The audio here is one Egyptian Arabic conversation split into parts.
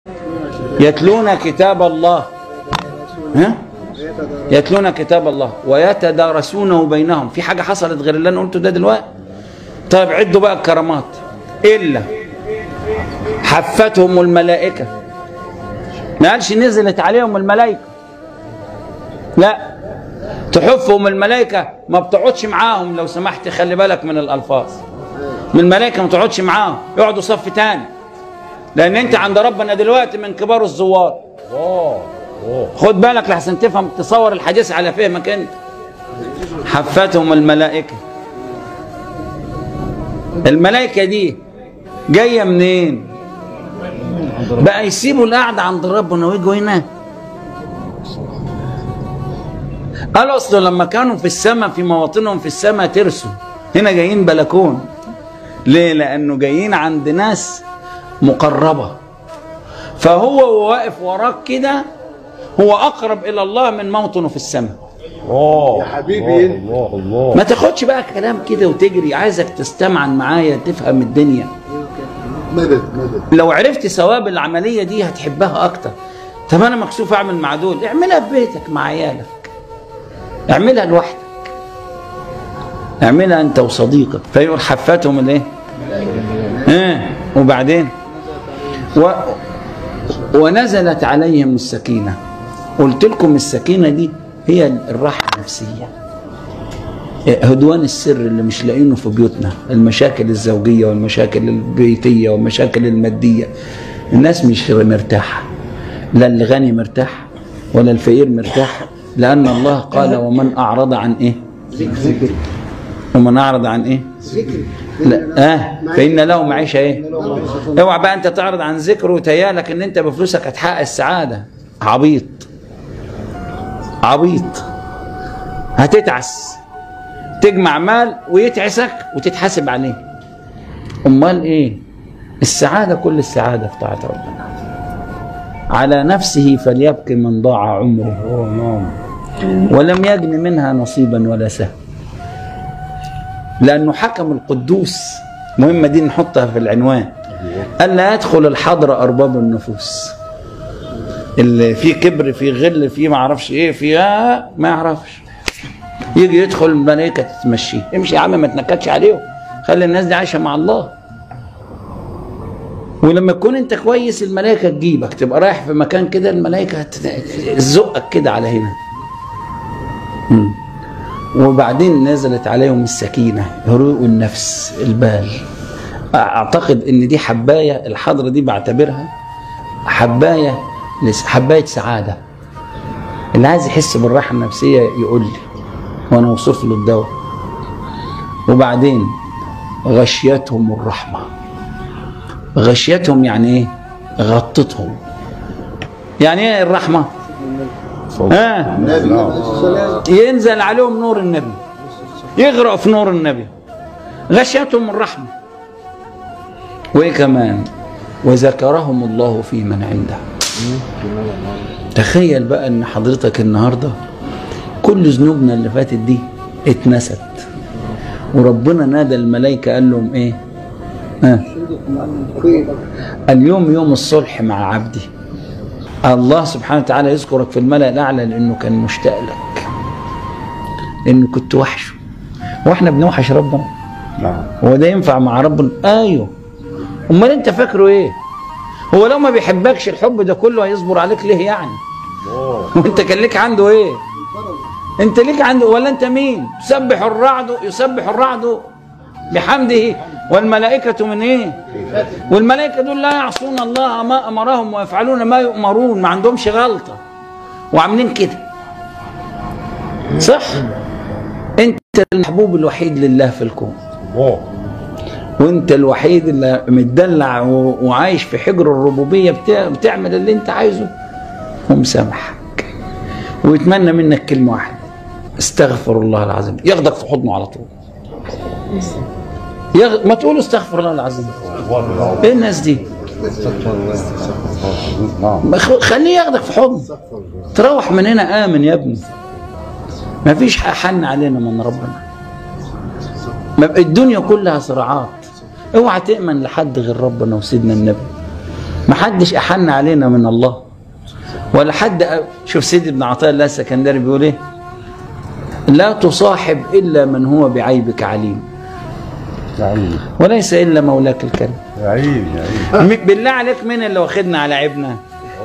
يتلون كتاب الله ها يتلون كتاب الله ويتدارسونه بينهم في حاجة حصلت غير اللي أنا قلته ده دلوقتي طيب عدوا بقى الكرامات إلا حفتهم الملائكة ما قالش نزلت عليهم الملائكة لا تحفهم الملائكة ما بتقعدش معاهم لو سمحت خلي بالك من الألفاظ من الملائكة ما تقعدش معاهم يقعدوا صف تاني لأن أنت عند ربنا دلوقتي من كبار الزوار خد بالك لحسن تفهم تصور الحديث على فهمك أنت حفتهم الملائكة الملائكة دي جاية منين بقى يسيبوا القعدة عند ربنا ويجوا هنا قالوا اصل لما كانوا في السماء في مواطنهم في السماء ترسوا هنا جايين بلكون ليه لانه جايين عند ناس مقربه فهو واقف وراك كده هو اقرب الى الله من موطنه في السماء يا حبيبي الله الله ما تاخدش بقى كلام كده وتجري عايزك تستمعن معايا تفهم الدنيا مدد مدد لو عرفت ثواب العمليه دي هتحبها اكتر طب انا مكسوف اعمل مع دول اعملها في بيتك مع عيالك اعملها لوحدك اعملها انت وصديقك فيقول حفتهم الايه اه وبعدين و... ونزلت عليهم السكينه قلت لكم السكينه دي هي الراحه النفسيه هدوان السر اللي مش لاقينه في بيوتنا المشاكل الزوجيه والمشاكل البيتيه والمشاكل الماديه الناس مش مرتاحه لا اللي غني مرتاح ولا الفقير مرتاح لأن الله قال ومن أعرض عن إيه ومن أعرض عن إيه لا آه فإن له معيشة إيه اوعى بقى أنت تعرض عن ذكره وتيالك إن أنت بفلوسك هتحقق السعادة عبيط عبيط هتتعس تجمع مال ويتعسك وتتحاسب عليه امال ايه السعاده كل السعاده في طاعه ربنا على نفسه فليبكي من ضاع عمره ولم يجن منها نصيبا ولا سهم لانه حكم القدوس المهمه دي نحطها في العنوان الا يدخل الحضر ارباب النفوس اللي فيه كبر فيه غل فيه ما اعرفش ايه فيه آه ما يعرفش يجي يدخل الملائكه تتمشيه امشي يا عم ما تنكدش عليهم خلي الناس دي عايشه مع الله ولما تكون انت كويس الملائكه تجيبك تبقى رايح في مكان كده الملائكه تزقك كده على هنا مم. وبعدين نزلت عليهم السكينه هدوء النفس البال اعتقد ان دي حبايه الحضره دي بعتبرها حبايه لس- حبايه سعاده اللي عايز يحس بالراحه النفسيه يقول لي وانا اوصف له الدواء وبعدين غشيتهم الرحمه غشيتهم يعني ايه غطتهم يعني ايه الرحمه ها ينزل عليهم نور النبي يغرق في نور النبي غشيتهم الرحمه وايه كمان وذكرهم الله في من عنده تخيل بقى ان حضرتك النهارده كل ذنوبنا اللي فاتت دي اتنست وربنا نادى الملائكه قال لهم ايه ها اليوم يوم الصلح مع عبدي الله سبحانه وتعالى يذكرك في الملأ الأعلى لأنه كان مشتاق لك لأنه كنت وحشه واحنا بنوحش ربنا نعم هو ده ينفع مع ربنا ايوه امال انت فاكره ايه هو لو ما بيحبكش الحب ده كله هيصبر عليك ليه يعني وانت كان ليك عنده ايه انت ليك عنده ولا انت مين يسبح الرعد يسبح الرعد بحمده والملائكة من ايه والملائكة دول لا يعصون الله ما امرهم ويفعلون ما يؤمرون ما عندهمش غلطة وعاملين كده صح انت المحبوب الوحيد لله في الكون الله وانت الوحيد اللي متدلع و- وعايش في حجر الربوبيه بتاع بتعمل اللي انت عايزه ومسامحك ويتمنى منك كلمه واحده استغفر الله العظيم ياخدك في حضنه على طول يغ... ما تقول استغفر الله العظيم ايه الناس دي نعم ما خ- خليه ياخدك في حضنه تروح من هنا امن يا ابني ما فيش حن علينا من ربنا ما- الدنيا كلها صراعات اوعى تأمن لحد غير ربنا وسيدنا النبي ما حدش احن علينا من الله ولا حد أ- شوف سيدي ابن عطاء الله السكندري بيقول ايه لا تصاحب الا من هو بعيبك عليم عيب وليس الا مولاك الكريم عيب عيب م- بالله عليك مين اللي واخدنا على عيبنا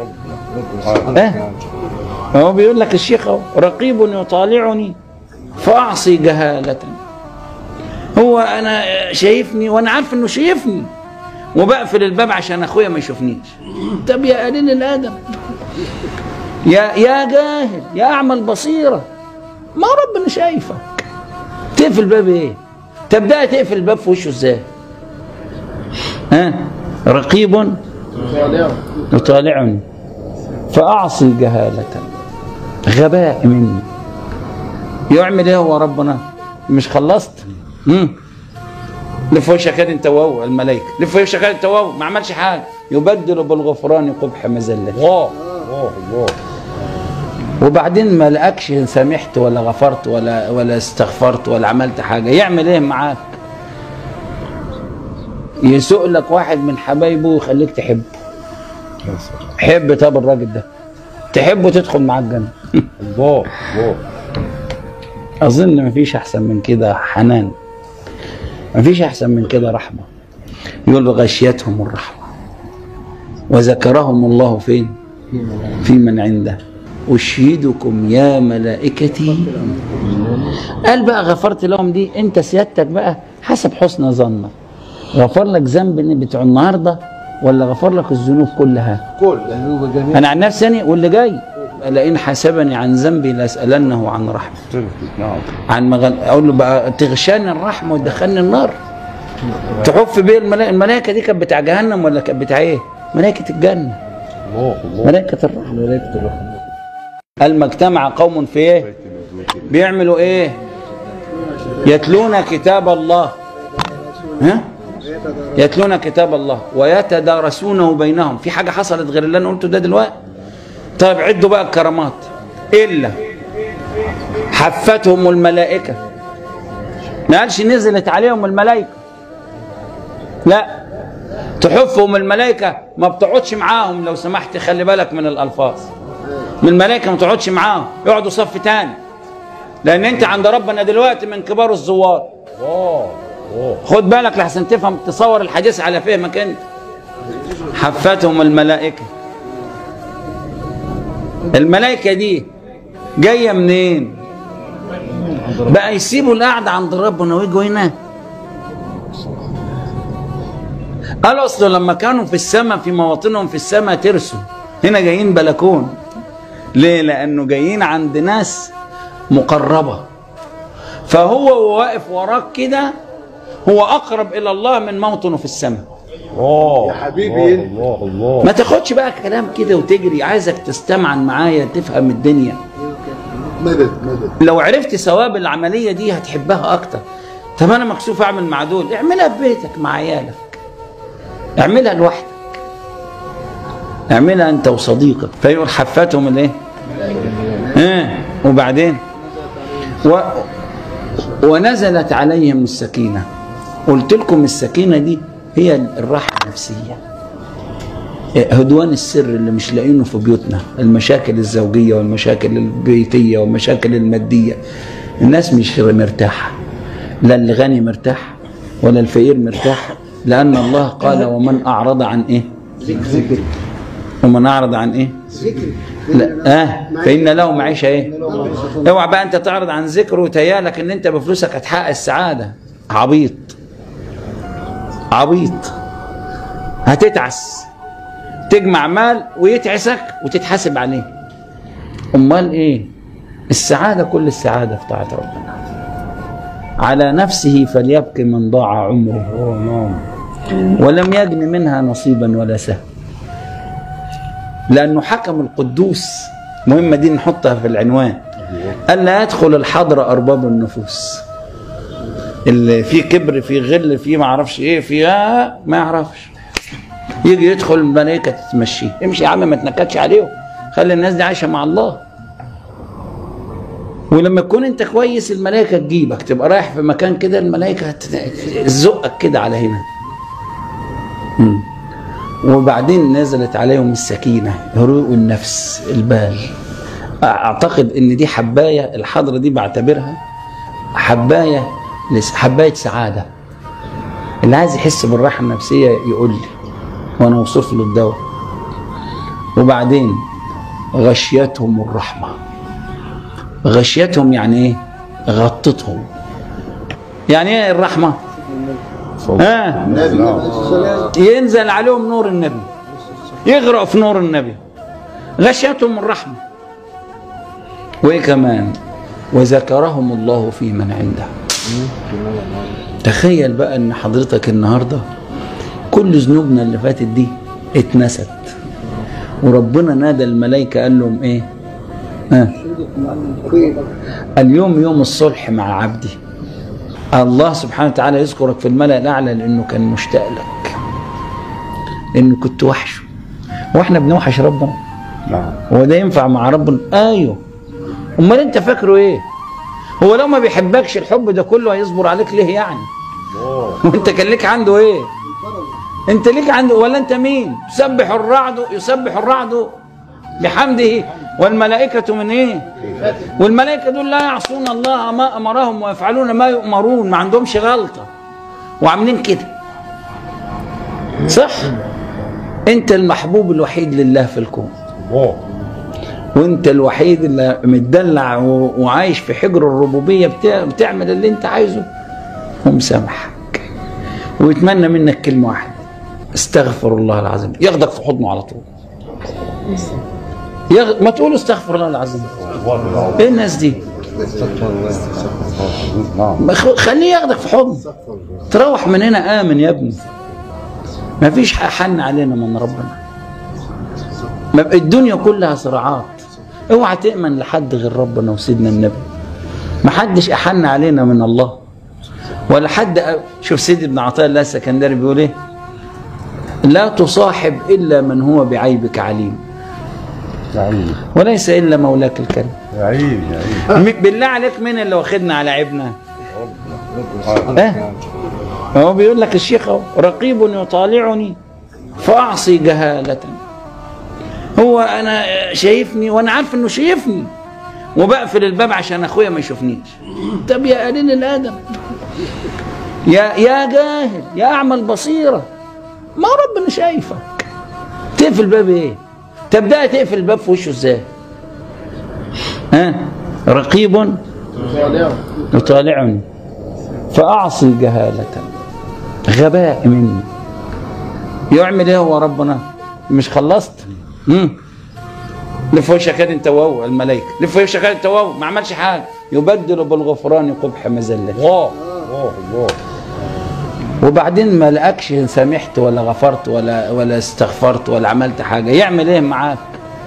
اه هو بيقول لك الشيخ اهو رقيب يطالعني فاعصي جهالة هو انا شايفني وانا عارف انه شايفني وبقفل الباب عشان اخويا ما يشوفنيش طب يا قليل الادب يا يا جاهل يا اعمى البصيره ما ربنا شايفك تقفل الباب ايه تبدا تقفل الباب في وشه ازاي ها رقيب يطالعني فأعصي جهالة غباء مني يعمل ايه هو ربنا مش خلصت مم. لف وشك كده انت وهو الملائكه لف وشك كده انت وهو ما عملش حاجه يبدل بالغفران قبح مذله الله الله الله وبعدين ما لقاكش سامحت ولا غفرت ولا ولا استغفرت ولا عملت حاجه يعمل ايه معاك يسوق لك واحد من حبايبه ويخليك تحبه حب طب الراجل ده تحبه تدخل معاه الجنه الله الله اظن مفيش احسن من كده حنان مفيش احسن من كده رحمه يقول غشيتهم الرحمه وذكرهم الله فين في من عنده أشهدكم يا ملائكتي قال بقى غفرت لهم دي انت سيادتك بقى حسب حسن ظنك غفر لك ذنب بتوع النهارده ولا غفر لك الذنوب كلها كل ذنوب جميع انا عن نفسي أنا واللي جاي لئن حسبني عن ذنبي لاسالنه عن رحمه نعم عن مغل... اقول له بقى تغشاني الرحمه وتدخلني النار تحف بيه الملائكه الملائكه دي كانت بتاع جهنم ولا كانت بتاع ايه؟ ملائكه الجنه الله الله ملائكه الرحمه ملائكة الرحمة قال ما اجتمع قوم في ايه؟ بيعملوا ايه؟ يتلون كتاب الله ها؟ يتلون كتاب الله ويتدارسونه بينهم في حاجه حصلت غير اللي انا قلته ده دلوقتي طيب عدوا بقى الكرامات الا حفتهم الملائكه ما قالش نزلت عليهم الملائكه لا تحفهم الملائكه ما بتقعدش معاهم لو سمحت خلي بالك من الالفاظ من الملائكه ما تقعدش معاهم يقعدوا صف تاني لان انت عند ربنا دلوقتي من كبار الزوار الله الله خد بالك لحسن تفهم تصور الحديث على فهمك انت حفتهم الملائكه الملائكه دي جايه منين بقى يسيبوا القعده عند ربنا ويجوا هنا قالوا اصل لما كانوا في السماء في مواطنهم في السماء ترسوا هنا جايين بلكون ليه لانه جايين عند ناس مقربه فهو واقف وراك كده هو اقرب الى الله من موطنه في السماء الله يا حبيبي انت. الله الله ما تاخدش بقى كلام كده وتجري عايزك تستمعن معايا تفهم الدنيا مدد مدد لو عرفت ثواب العمليه دي هتحبها اكتر طب انا مكسوف اعمل مع دول اعملها في بيتك مع عيالك اعملها لوحدك اعملها انت وصديقك فيقول حفتهم الايه اه وبعدين و... ونزلت عليهم السكينه قلت لكم السكينه دي هي الراحه النفسيه هدوان السر اللي مش لاقينه في بيوتنا المشاكل الزوجيه والمشاكل البيتيه والمشاكل الماديه الناس مش مرتاحه لا الغني مرتاح ولا الفقير مرتاح لان الله قال ومن اعرض عن ايه ومن اعرض عن ايه لا اه فان له معيشه ايه اوعى بقى انت تعرض عن ذكره وتيالك ان انت بفلوسك هتحقق السعاده عبيط عبيط هتتعس تجمع مال ويتعسك وتتحاسب عليه امال ايه السعاده كل السعاده في طاعه ربنا على نفسه فليبكي من ضاع عمره الله نعم ولم يجن منها نصيبا ولا سهم لانه حكم القدوس مهمه دي نحطها في العنوان الا يدخل الحضر ارباب النفوس اللي فيه كبر فيه غل فيه ما اعرفش ايه فيه آه ما يعرفش يجي يدخل الملائكه تتمشيه امشي يا عم ما تنكدش عليهم خلي الناس دي عايشه مع الله ولما تكون انت كويس الملائكه تجيبك تبقى رايح في مكان كده الملائكه هت- تزقك كده على هنا مم. وبعدين نزلت عليهم السكينة هدوء النفس البال أعتقد إن دي حباية الحضرة دي بعتبرها حباية لس- حباية سعادة اللي عايز يحس بالراحة النفسية يقول لي وأنا وصف له الدواء وبعدين غشيتهم الرحمة غشيتهم يعني إيه؟ غطتهم يعني إيه الرحمة؟ ها النبي عليه السلام ينزل عليهم نور النبي يغرق في نور النبي غشيتهم الرحمة وإيه كمان وذكرهم الله في من عنده تخيل بقى ان حضرتك النهاردة كل ذنوبنا اللي فاتت دي اتنست وربنا نادى الملائكة قال لهم ايه ها اليوم يوم الصلح مع عبدي الله سبحانه وتعالى يذكرك في الملأ الأعلى لأنه كان مشتاق لك لأنه كنت وحشه واحنا بنوحش ربنا نعم هو ده ينفع مع ربنا ايوه امال انت فاكره ايه هو لو ما بيحبكش الحب ده كله هيصبر عليك ليه يعني وانت كان ليك عنده ايه انت ليك عنده ولا انت مين يسبح الرعد يسبح الرعد بحمده والملائكة من ايه والملائكة دول لا يعصون الله ما امرهم ويفعلون ما يؤمرون ما عندهمش غلطة وعاملين كده صح انت المحبوب الوحيد لله في الكون الله وانت الوحيد اللي متدلع و- وعايش في حجر الربوبيه بتاع بتعمل اللي انت عايزه ومسامحك ويتمنى منك كلمه واحده استغفر الله العظيم ياخدك في حضنه على طول يغ... ما تقول استغفر الله العظيم الله العظيم ايه الناس دي نعم ما خ- خليه ياخدك في حضنه تروح من هنا امن يا ابني ما فيش حن علينا من ربنا ما- الدنيا كلها صراعات اوعى تأمن لحد غير ربنا وسيدنا النبي ما حدش احن علينا من الله ولا حد أ- شوف سيدي ابن عطاء الله السكندري بيقول ايه لا تصاحب الا من هو بعيبك عليم يا عيني وليس الا مولاك الكريم يا عيني يا عيني م- بالله عليك مين اللي واخدنا على عيبنا اه هو بيقول لك الشيخ اهو رقيب يطالعني فاعصي جهالة هو انا شايفني وانا عارف انه شايفني وبقفل الباب عشان اخويا ما يشوفنيش طب يا قليل الادب يا يا جاهل يا اعمى البصيره ما ربنا شايفك تقفل الباب ايه تبدا تقفل الباب في وشه ازاي ها رقيب يطالعني فأعصي جهالة غباء مني يعمل ايه هو ربنا مش خلصت مم. لف وشك كده انت وهو الملائكه لف وشك كده انت وهو ما عملش حاجه يبدل بالغفران قبح مذله الله الله الله وبعدين ما لقاكش سامحت ولا غفرت ولا ولا استغفرت ولا عملت حاجه يعمل ايه معاك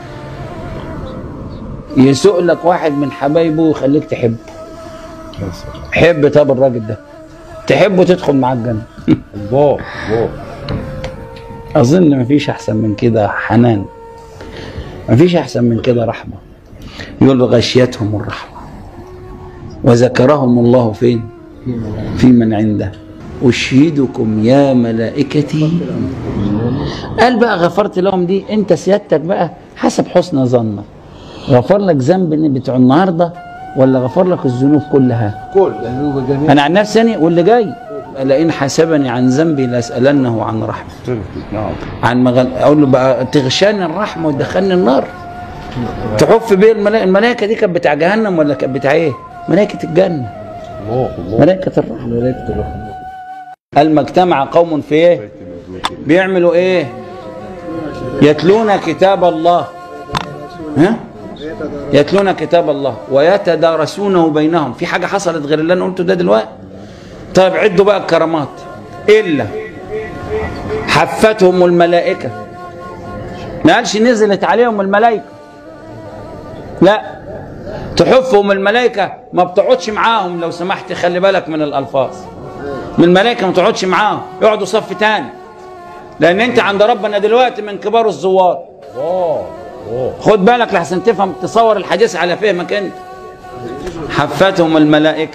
يسوق لك واحد من حبايبه ويخليك تحبه حب طب الراجل ده تحبه تدخل معاه الجنه الله الله اظن مفيش احسن من كده حنان مفيش احسن من كده رحمه يقول غشيتهم الرحمه وذكرهم الله فين في من عنده أشهدكم يا ملائكتي قال بقى غفرت لهم دي انت سيادتك بقى حسب حسن ظنك غفر لك ذنب بتوع النهارده ولا غفر لك الذنوب كلها كل ذنوب جميع انا عن نفسي أنا واللي جاي لئن حسبني عن ذنبي لاسالنه عن رحمه نعم عن مغل... اقول له بقى تغشاني الرحمه وتدخلني النار تحف بيه الملائكه الملائكه دي كانت بتاع جهنم ولا كانت بتاع ايه؟ ملائكه الجنه الله الله ملائكه الرحمه ملائكه الرحمه قال ما اجتمع قوم في ايه؟ بيعملوا ايه؟ يتلون كتاب الله ها؟ يتلون كتاب الله ويتدارسونه بينهم في حاجه حصلت غير اللي انا قلته ده دلوقتي طيب عدوا بقى الكرامات الا حفتهم الملائكه ما قالش نزلت عليهم الملائكه لا تحفهم الملائكه ما بتقعدش معاهم لو سمحت خلي بالك من الالفاظ من الملائكه ما تقعدش معاهم يقعدوا صف تاني لان انت عند ربنا دلوقتي من كبار الزوار الله الله خد بالك لحسن تفهم تصور الحديث على فهمك انت حفتهم الملائكة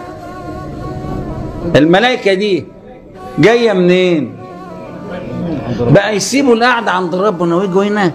الملائكة دي جاية منين بقى يسيبوا القعده عند ربنا ويجوا هنا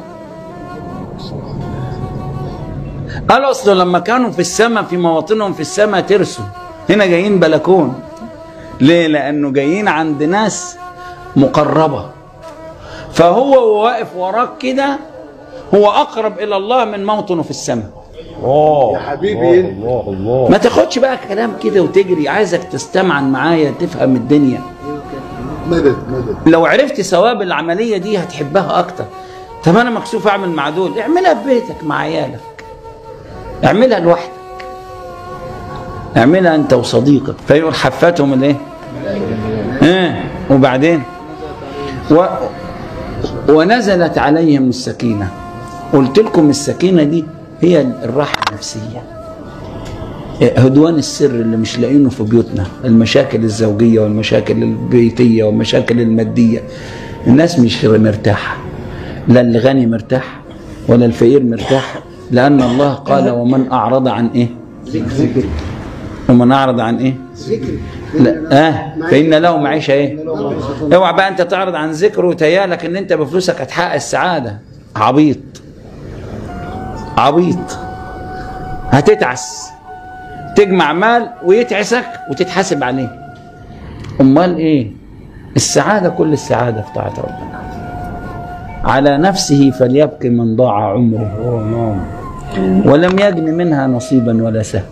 قالوا اصل لما كانوا في السماء في مواطنهم في السماء ترسوا هنا جايين بلكون ليه لانه جايين عند ناس مقربه فهو وهو واقف وراك كده هو اقرب الى الله من موطنه في السماء الله يا حبيبي انت. الله الله ما تاخدش بقى كلام كده وتجري عايزك تستمعن معايا تفهم الدنيا مدد مدد لو عرفت ثواب العمليه دي هتحبها اكتر طب انا مكسوف اعمل مع دول اعملها في بيتك مع عيالك اعملها لوحدك اعملها انت وصديقك فيقول حفتهم الايه اه وبعدين و... ونزلت عليهم السكينه قلت لكم السكينه دي هي الراحه النفسيه هدوان السر اللي مش لاقينه في بيوتنا المشاكل الزوجية والمشاكل البيتية والمشاكل المادية الناس مش مرتاحة لا الغني مرتاح ولا الفقير مرتاح لأن الله قال ومن أعرض عن إيه ذكر ومن أعرض عن إيه ذكر لا آه فإن له معيشة إيه اوعى بقى أنت تعرض عن ذكره وتيالك إن أنت بفلوسك هتحقق السعادة عبيط عبيط هتتعس تجمع مال ويتعسك وتتحاسب عليه امال ايه السعاده كل السعاده في طاعه ربنا على نفسه فليبكي من ضاع عمره اه نعم ولم يجن منها نصيبا ولا سهم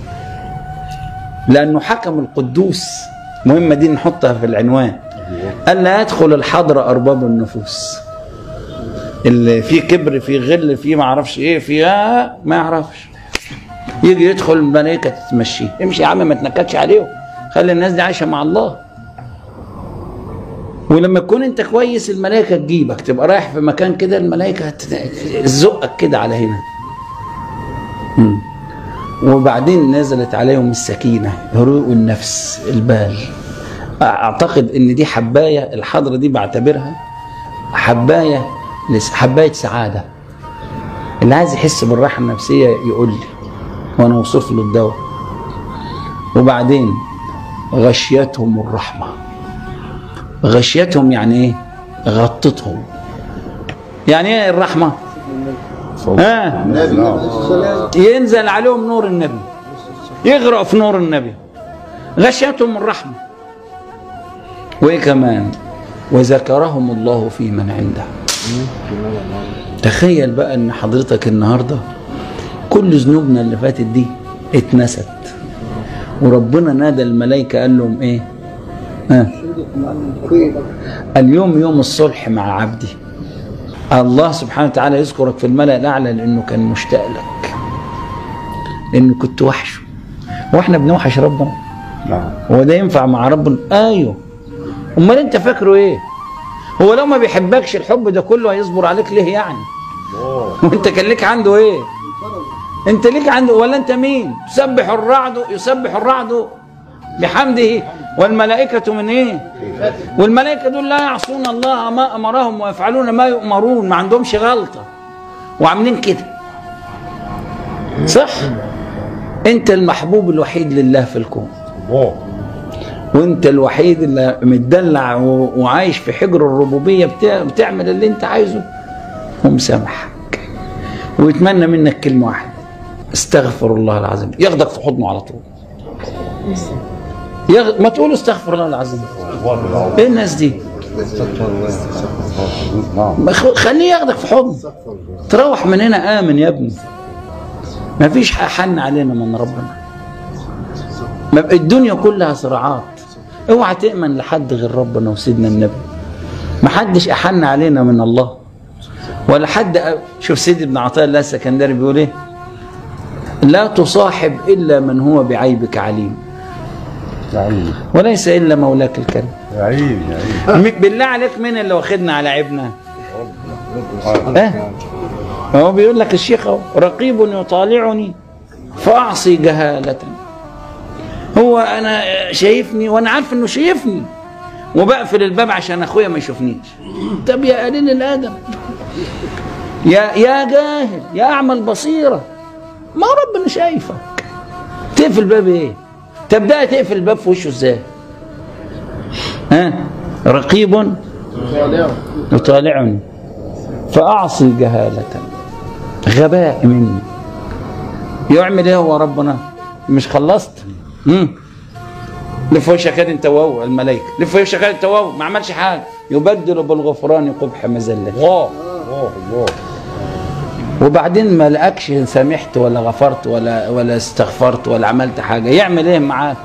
لانه حكم القدوس مهمه دي نحطها في العنوان الا يدخل الحضر ارباب النفوس اللي فيه كبر فيه غل فيه ما اعرفش ايه فيه آه ما يعرفش يجي يدخل الملائكه تتمشيه امشي يا عم ما تنكدش عليهم خلي الناس دي عايشه مع الله ولما تكون انت كويس الملائكه تجيبك تبقى رايح في مكان كده الملائكه تزقك كده على هنا مم. وبعدين نزلت عليهم السكينه هدوء النفس البال اعتقد ان دي حبايه الحضره دي بعتبرها حبايه لس- حبايه سعاده اللي عايز يحس بالراحه النفسيه يقول لي وانا اوصف له الدواء وبعدين غشيتهم الرحمه غشيتهم يعني ايه غطتهم يعني ايه الرحمه ها النبي عليه السلام ينزل عليهم نور النبي يغرق في نور النبي غشيتهم الرحمه وايه كمان وذكرهم الله في من عنده تخيل بقى ان حضرتك النهارده كل ذنوبنا اللي فاتت دي اتنست وربنا نادى الملائكه قال لهم ايه ها خير اليوم يوم الصلح مع عبدي الله سبحانه وتعالى يذكرك في الملأ الأعلى لأنه كان مشتاق لك لأنه كنت وحشه وإحنا بنوحش ربنا نعم هو ده ينفع مع ربنا أيوه أمال أنت فاكره إيه هو لو ما بيحبكش الحب ده كله هيصبر عليك ليه يعني الله وانت كان ليك عنده ايه انت ليك عنده ولا انت مين يسبح الرعد يسبح الرعد بحمده والملائكة من ايه والملائكة دول لا يعصون الله ما امرهم ويفعلون ما يؤمرون ما عندهمش غلطة وعاملين كده صح انت المحبوب الوحيد لله في الكون الله وانت الوحيد اللي متدلع و- وعايش في حجر الربوبيه بتاع- بتعمل اللي انت عايزه ومسامحك ويتمنى منك كلمه واحده استغفر الله العظيم ياخدك في حضنه على طول يغ... ما تقول استغفر الله العظيم الله العظيم ايه الناس دي نعم ما خ- خليه ياخدك في حضنه تروح من هنا امن يا ابني ما فيش حن علينا من ربنا ما بقى الدنيا كلها صراعات اوعى تأمن لحد غير ربنا وسيدنا النبي ما حدش احن علينا من الله ولا حد أ- شوف سيدي ابن عطاء الله السكندري بيقول ايه لا تصاحب الا من هو بعيبك عليم يا عيني وليس الا مولاك الكريم يا عيني يا عيني م- بالله عليك مين اللي واخدنا على عيبنا اه هو بيقول لك الشيخ اهو رقيب يطالعني فاعصي جهالة هو انا شايفني وانا عارف انه شايفني وبقفل الباب عشان اخويا ما يشوفنيش طب يا قليل الادب يا يا جاهل يا اعمى البصيره ما ربنا شايفك تقفل الباب ايه تبدا تقفل الباب في وشه ازاي ها رقيب يطالعني فأعصي جهالة غباء مني يعمل ايه هو ربنا مش خلصت مم. لف وشك كده انت وهو الملائكه لف وشك كده انت وهو ما عملش حاجه يبدل بالغفران قبح مذله الله الله الله وبعدين ما لقاكش سامحت ولا غفرت ولا ولا استغفرت ولا عملت حاجه يعمل ايه معاك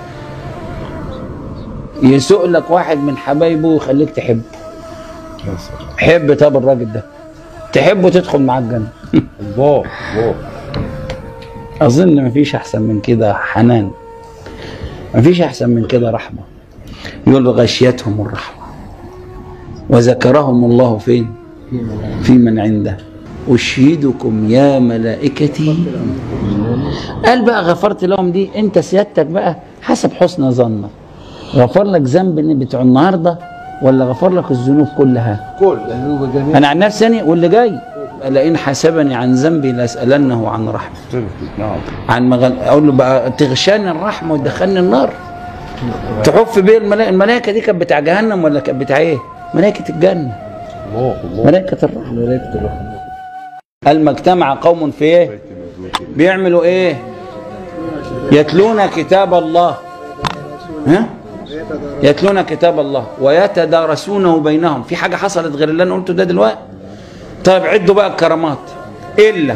يسوق لك واحد من حبايبه ويخليك تحبه يا سلام. حب طب الراجل ده تحبه تدخل معاه الجنه الله الله اظن مفيش احسن من كده حنان مفيش احسن من كده رحمه يقول غشيتهم الرحمه وذكرهم الله فين في من عنده أشهدكم يا ملائكتي قال بقى غفرت لهم دي انت سيادتك بقى حسب حسن ظنك غفر لك ذنب بتوع النهارده ولا غفر لك الذنوب كلها كل ذنوب جميع انا عن نفسي أنا واللي جاي لئن حسبني عن ذنبي لاسالنه عن رحمه تركت نعم عن مغل... اقول له بقى تغشاني الرحمه وتدخلني النار تحف بيه الملائكه الملائكه دي كانت بتاع جهنم ولا كانت بتاع ايه؟ ملائكه الجنه الله الله ملائكه الرحمه ملائكة الرحمة قال ما اجتمع قوم في ايه؟ بيعملوا ايه؟ يتلون كتاب الله ها؟ يتلون كتاب الله ويتدارسونه بينهم في حاجه حصلت غير اللي انا قلته ده دلوقتي طيب عدوا بقى الكرامات الا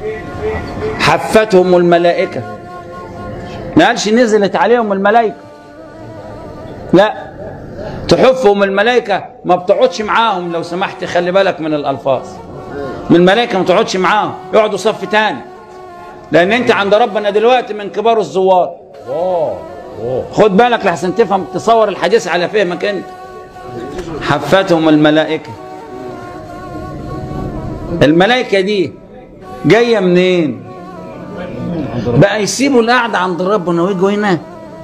حفتهم الملائكه ما قالش نزلت عليهم الملائكه لا تحفهم الملائكه ما بتقعدش معاهم لو سمحت خلي بالك من الالفاظ من الملائكه ما تقعدش معاهم يقعدوا صف تاني لان انت عند ربنا دلوقتي من كبار الزوار الله الله خد بالك لحسن تفهم تصور الحديث على فهمك انت حفتهم الملائكه الملائكه دي جايه منين بقى يسيبوا القعده عند ربنا ويجوا هنا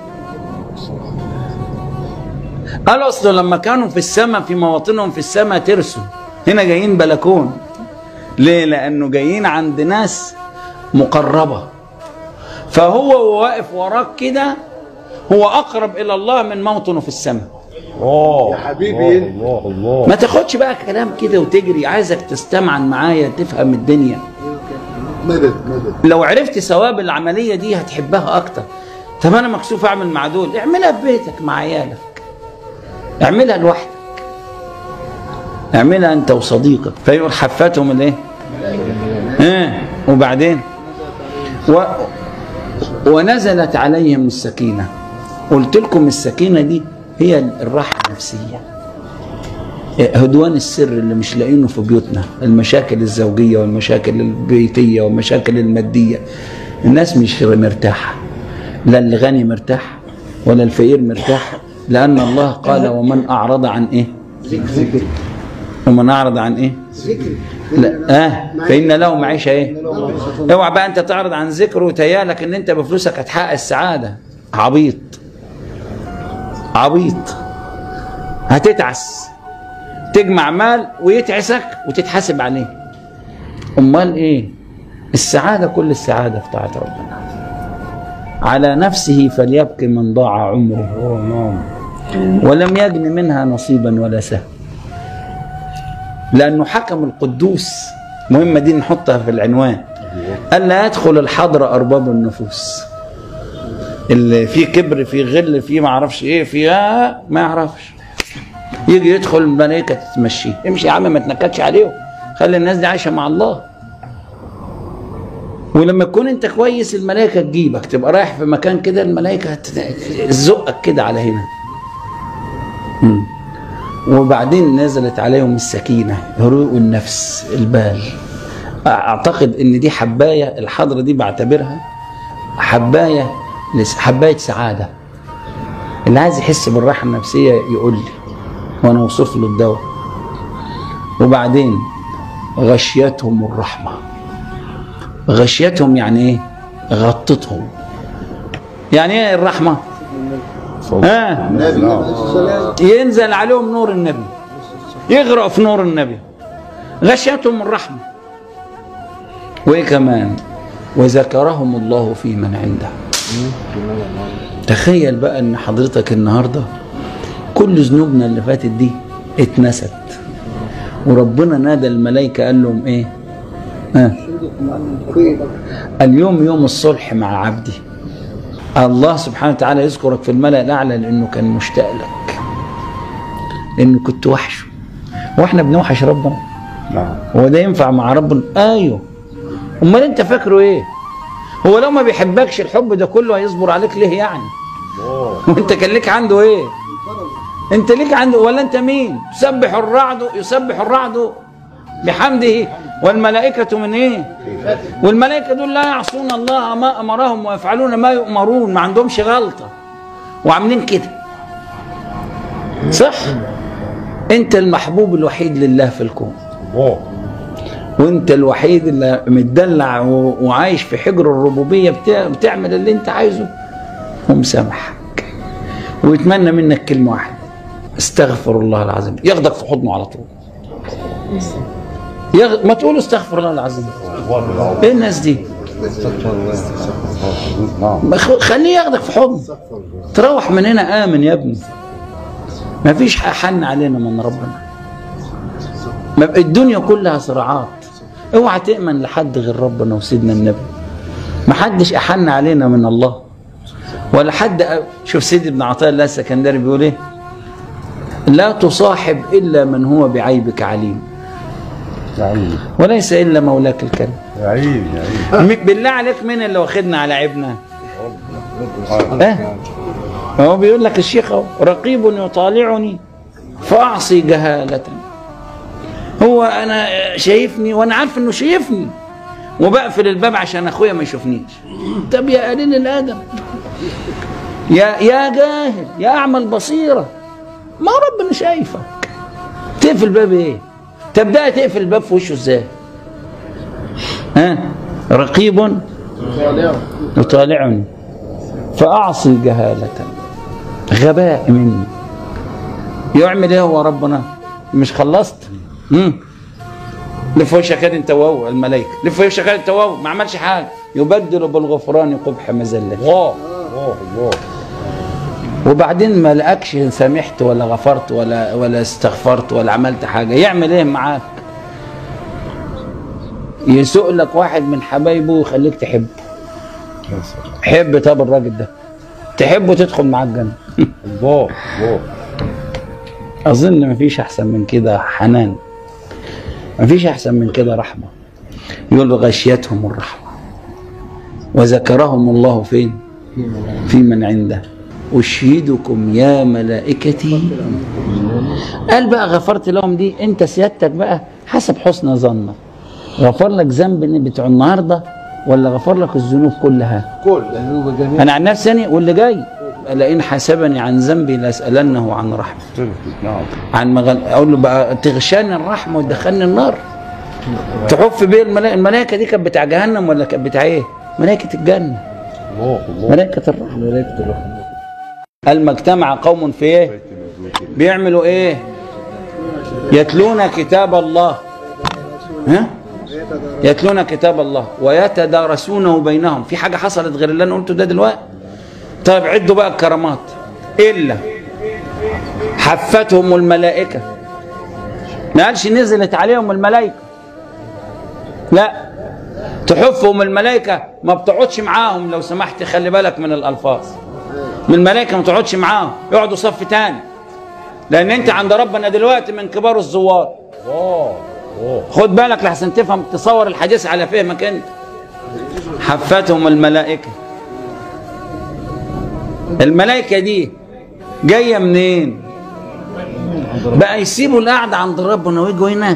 قالوا اصل لما كانوا في السماء في مواطنهم في السماء ترسوا هنا جايين بلكون ليه لانه جايين عند ناس مقربه فهو واقف وراك كده هو اقرب الى الله من موطنه في السماء الله يا حبيبي. الله الله ما تاخدش بقى كلام كده وتجري عايزك تستمعن معايا تفهم الدنيا مدد مدد لو عرفت ثواب العمليه دي هتحبها اكتر طب انا مكسوف اعمل مع دول اعملها في بيتك مع عيالك اعملها لوحدك اعملها انت وصديقك فيقول حفتهم الايه اه وبعدين و... ونزلت عليهم السكينه قلت لكم السكينه دي هي الراحه النفسيه هدوان السر اللي مش لاقينه في بيوتنا المشاكل الزوجيه والمشاكل البيتيه والمشاكل الماديه الناس مش مرتاحه لا الغني مرتاح ولا الفقير مرتاح لان الله قال ومن اعرض عن ايه ذكر ومن اعرض عن ايه ذكر لا اه فان له معيشه ايه اوعى بقى انت تعرض عن ذكره وتيالك ان انت بفلوسك هتحقق السعاده عبيط عبيط هتتعس تجمع مال ويتعسك وتتحاسب عليه امال ايه السعاده كل السعاده في طاعه ربنا على نفسه فليبكي من ضاع عمره الله نعم ولم يجن منها نصيبا ولا سهم لأنه حكم القدوس مهمة دي نحطها في العنوان ألا يدخل الحضر أرباب النفوس اللي فيه كبر فيه غل فيه ما اعرفش ايه فيه آه ما يعرفش يجي يدخل الملائكة تمشيه امشي يا عم ما تنكدش عليهم خلي الناس دي عايشة مع الله ولما تكون انت كويس الملائكة تجيبك تبقى رايح في مكان كده الملائكة هت- تزقك كده على هنا مم. وبعدين نزلت عليهم السكينة هدوء النفس البال أعتقد إن دي حباية الحضرة دي بعتبرها حباية لس- حباية سعادة اللي عايز يحس بالراحة النفسية يقول لي وأنا أوصف له الدواء وبعدين غشيتهم الرحمة غشيتهم يعني إيه؟ غطتهم يعني إيه الرحمة؟ ها النبي عليه السلام ينزل عليهم نور النبي يغرق في نور النبي غشيتهم الرحمة وإيه كمان وذكرهم الله في من عنده تخيل بقى ان حضرتك النهاردة كل ذنوبنا اللي فاتت دي اتنست وربنا نادى الملائكة قال لهم ايه آه. اليوم يوم الصلح مع عبدي الله سبحانه وتعالى يذكرك في الملأ الأعلى لأنه كان مشتاق لك لأنه كنت وحشه واحنا بنوحش ربنا نعم هو ده ينفع مع ربنا ايوه امال انت فاكره ايه هو لو ما بيحبكش الحب ده كله هيصبر عليك ليه يعني الله وانت كان ليك عنده ايه انت ليك عنده ولا انت مين يسبح الرعد يسبح الرعد بحمده والملائكة من ايه والملائكة دول لا يعصون الله ما امرهم ويفعلون ما يؤمرون ما عندهمش غلطة وعاملين كده صح انت المحبوب الوحيد لله في الكون الله وانت الوحيد اللي متدلع و- وعايش في حجر الربوبيه بتاع بتعمل اللي انت عايزه ومسامحك ويتمنى منك كلمه واحده استغفر الله العظيم ياخدك في حضنه على طول يغ... ما تقول استغفر الله العظيم الله العظيم ايه الناس دي نعم ما خ- خليه ياخدك في حضنه تروح من هنا امن يا ابني ما فيش حن علينا من ربنا ما- الدنيا كلها صراعات اوعى تأمن لحد غير ربنا وسيدنا النبي ما حدش احن علينا من الله ولا حد أ- شوف سيدي ابن عطاء الله السكندري بيقول ايه لا تصاحب الا من هو بعيبك عليم يا عيني وليس الا مولاك الكريم يا عيني يا عيني م- بالله عليك مين اللي واخدنا على عيبنا رب اه هو بيقول لك الشيخ اهو رقيب يطالعني فاعصي جهالة هو انا شايفني وانا عارف انه شايفني وبقفل الباب عشان اخويا ما يشوفنيش طب يا قليل الادب يا يا جاهل يا اعمى البصيره ما ربنا شايفك تقفل الباب ايه تبدا تقفل الباب في وشه ازاي ها رقيب يطالعني فأعصي جهالة غباء مني يعمل ايه هو ربنا مش خلصت مم. لف وشك كده انت وهو الملائكه لف وشك كده انت وهو ما عملش حاجه يبدل بالغفران قبح مذله الله الله الله وبعدين ما لقاكش سامحت ولا غفرت ولا ولا استغفرت ولا عملت حاجه يعمل ايه معاك يسوق لك واحد من حبايبه ويخليك تحبه يا سلام. حب طب الراجل ده تحبه تدخل معاه الجنه الله الله اظن مفيش احسن من كده حنان مفيش احسن من كده رحمه يقول غشيتهم الرحمه وذكرهم الله فين في من عنده اشهدكم يا ملائكتي قال بقى غفرت لهم دي انت سيادتك بقى حسب حسن ظنك غفر لك ذنب بتوع النهارده ولا غفر لك الذنوب كلها كل ذنوب جميع انا عن نفسي أنا واللي جاي لئن حسبني عن ذنبي لاسالنه عن رحمه نعم عن مغل... اقول له بقى تغشاني الرحمه وتدخلني النار تحف بيه الملائكه الملائكه دي كانت بتاع جهنم ولا كانت بتاع ايه؟ ملائكه الجنه الله الله ملائكه الرحمه ملائكة الرحمة قال ما اجتمع قوم في ايه؟ بيعملوا ايه؟ يتلون كتاب الله ها؟ يتلون كتاب الله ويتدارسونه بينهم في حاجه حصلت غير اللي انا قلته ده دلوقتي طيب عدوا بقى الكرامات الا حفتهم الملائكه ما قالش نزلت عليهم الملائكه لا تحفهم الملائكه ما بتقعدش معاهم لو سمحت خلي بالك من الالفاظ من الملائكه ما تقعدش معاهم يقعدوا صف تاني لان انت عند ربنا دلوقتي من كبار الزوار الله الله خد بالك لحسن تفهم تصور الحديث على فهمك انت حفتهم الملائكة الملائكة دي جاية منين بقى يسيبوا القعدة عند ربنا ويجوا هنا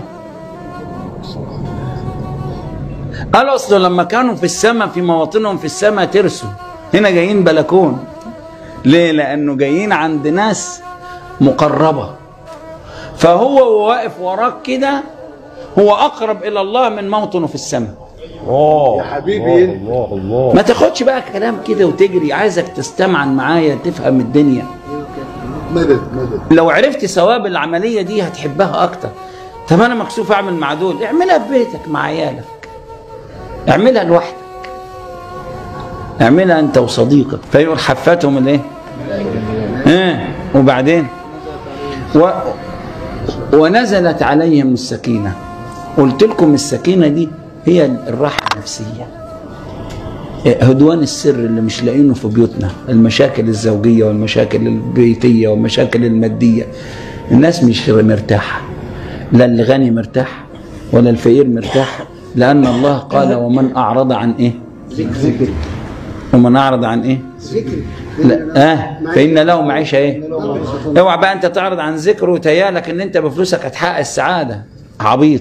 قالوا اصل لما كانوا في السماء في مواطنهم في السماء ترسوا هنا جايين بلكون ليه لانه جايين عند ناس مقربه فهو واقف وراك كده هو اقرب الى الله من موطنه في السماء الله يا حبيبي الله الله الله ما تاخدش بقى كلام كده وتجري عايزك تستمعن معايا تفهم الدنيا مدد مدد لو عرفت ثواب العمليه دي هتحبها اكتر طب انا مكسوف اعمل مع دول اعملها في بيتك مع عيالك اعملها لوحدك اعملها انت وصديقك فيقول حفتهم الايه؟ ايه وبعدين و... ونزلت عليهم السكينة قلت لكم السكينة دي هي الراحة النفسية هدوان السر اللي مش لاقينه في بيوتنا المشاكل الزوجية والمشاكل البيتية والمشاكل المادية الناس مش مرتاحة لا الغني مرتاح ولا الفقير مرتاح لأن الله قال ومن أعرض عن إيه ذكر ومن أعرض عن إيه ذكر لا آه فإن له معيشة إيه اوعى بقى أنت تعرض عن ذكر وتيالك إن أنت بفلوسك هتحقق السعادة عبيط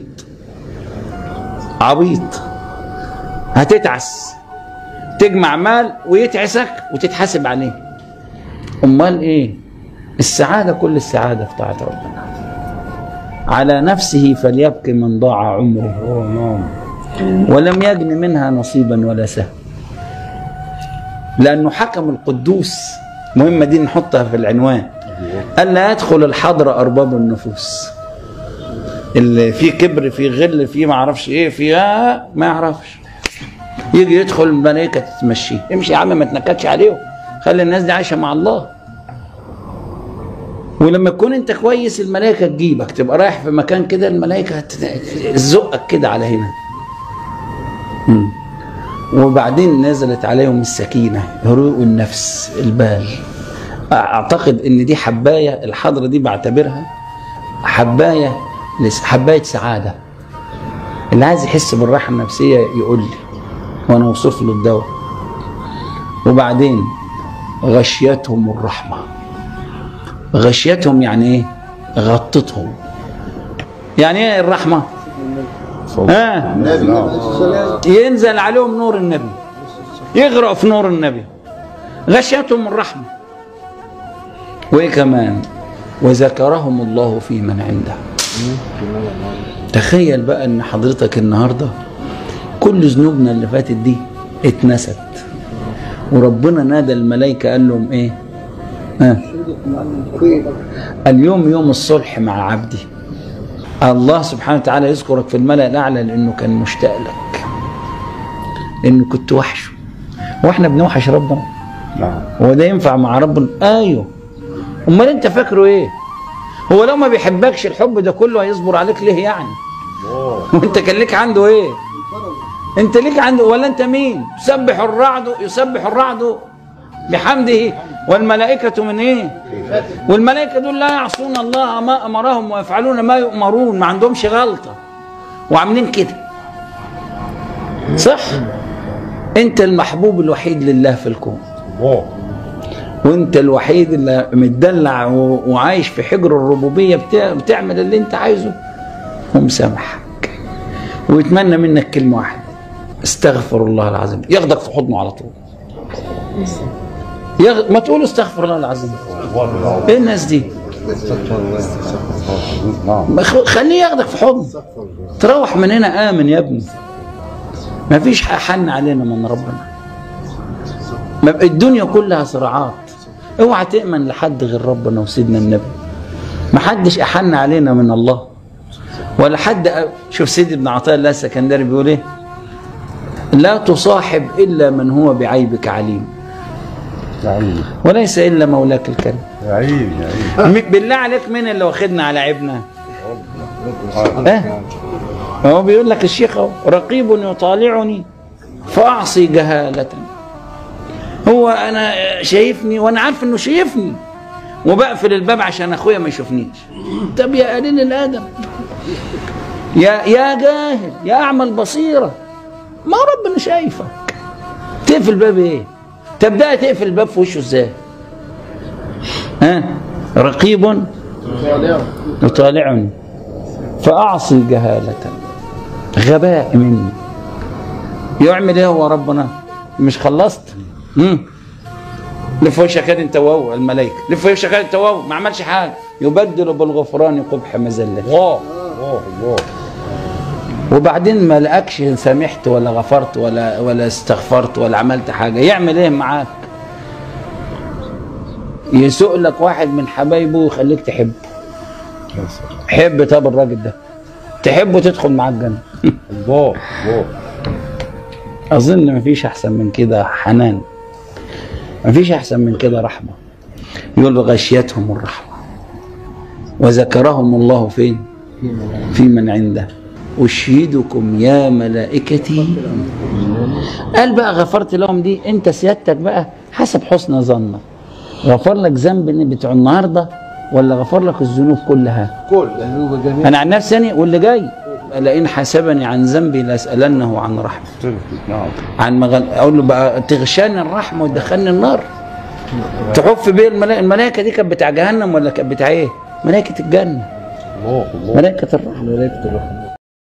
عبيط هتتعس تجمع مال ويتعسك وتتحاسب عليه امال ايه السعاده كل السعاده في طاعه ربنا على نفسه فليبكي من ضاع عمره اه نعم ولم يجن منها نصيبا ولا سهم لانه حكم القدوس مهمه دي نحطها في العنوان الا يدخل الحضر ارباب النفوس اللي فيه كبر فيه غل فيه ما اعرفش ايه فيه آه ما يعرفش يجي يدخل الملائكه تتمشيه امشي يا عم ما تنكدش عليهم خلي الناس دي عايشه مع الله ولما تكون انت كويس الملائكه تجيبك تبقى رايح في مكان كده الملائكه هت- تزقك كده على هنا مم. وبعدين نزلت عليهم السكينه هدوء النفس البال اعتقد ان دي حبايه الحضره دي بعتبرها حبايه لس- حبايه سعاده اللي عايز يحس بالراحه النفسيه يقول لي وانا اوصف له الدواء وبعدين غشيتهم الرحمه غشيتهم يعني ايه غطتهم يعني ايه الرحمه ها النبي نعم. عليه السلام ينزل عليهم نور النبي يغرق في نور النبي غشيتهم الرحمة وإيه كمان وذكرهم الله في من عنده تخيل بقى ان حضرتك النهاردة كل ذنوبنا اللي فاتت دي اتنست وربنا نادى الملائكة قال لهم ايه ها اليوم يوم الصلح مع عبدي الله سبحانه وتعالى يذكرك في الملأ الأعلى لأنه كان مشتاق لك لأنه كنت وحشه وإحنا بنوحش ربنا نعم هو ده ينفع مع ربنا أيوه أمال أنت فاكره إيه هو لو ما بيحبكش الحب ده كله هيصبر عليك ليه يعني اه وانت كان ليك عنده ايه انت ليك عنده ولا انت مين يسبح الرعد يسبح الرعد بحمده والملائكة من ايه والملائكة دول لا يعصون الله ما امرهم ويفعلون ما يؤمرون ما عندهمش غلطة وعاملين كده صح انت المحبوب الوحيد لله في الكون الله وانت الوحيد اللي متدلع و- وعايش في حجر الربوبيه بتاع بتعمل اللي انت عايزه ومسامحك ويتمنى منك كلمه واحده استغفر الله العظيم ياخدك في حضنه على طول يغ... ما تقول استغفر الله العظيم الله العظيم ايه الناس دي نعم ما خ- خليه ياخدك في حضنه تروح من هنا امن يا ابني ما فيش حن علينا من ربنا ما- الدنيا كلها صراعات اوعى تامن لحد غير ربنا وسيدنا النبي ما حدش احن علينا من الله ولا حد أ- شوف سيدي ابن عطاء الله السكندري بيقول ايه لا تصاحب الا من هو بعيبك عليم يا عيني وليس الا مولاك الكريم يا عيني يا عيني م- بالله عليك مين اللي واخدنا على عيبنا آه. اه هو بيقول لك الشيخ اهو رقيب يطالعني فاعصي جهالة هو انا شايفني وانا عارف انه شايفني وبقفل الباب عشان اخويا ما يشوفنيش طب يا قليل الادب يا يا جاهل يا اعمى البصيره ما ربنا شايفك تقفل الباب ايه تبدا تقفل الباب في وشه ازاي ها رقيب يطالعني فأعصي جهالة غباء مني يعمل ايه هو ربنا مش خلصت مم. لف وشك كده انت وهو الملائكه لف وشك كده انت وهو ما عملش حاجه يبدل بالغفران قبح مذله الله الله الله وبعدين ما لقاكش سامحت ولا غفرت ولا ولا استغفرت ولا عملت حاجه يعمل ايه معاك يسوق لك واحد من حبايبه ويخليك تحبه يا سلام. حب طب الراجل ده تحبه تدخل معاه الجنه الله الله اظن مفيش احسن من كده حنان مفيش احسن من كده رحمه يقول غشيتهم الرحمه وذكرهم الله فين في من عنده أشهدكم يا ملائكتي قال بقى غفرت لهم دي انت سيادتك بقى حسب حسن ظنك غفر لك ذنب بتوع النهارده ولا غفر لك الذنوب كلها كل ذنوب جميع انا عن نفسي أنا واللي جاي لئن حسبني عن ذنبي لاسالنه عن رحمه نعم عن مغل... اقول له بقى تغشاني الرحمه وتدخلني النار تحف بيه الملائكه الملائكه دي كانت بتاع جهنم ولا كانت بتاع ايه؟ ملائكه الجنه الله الله ملائكه الرحمه ملائكة الرحمة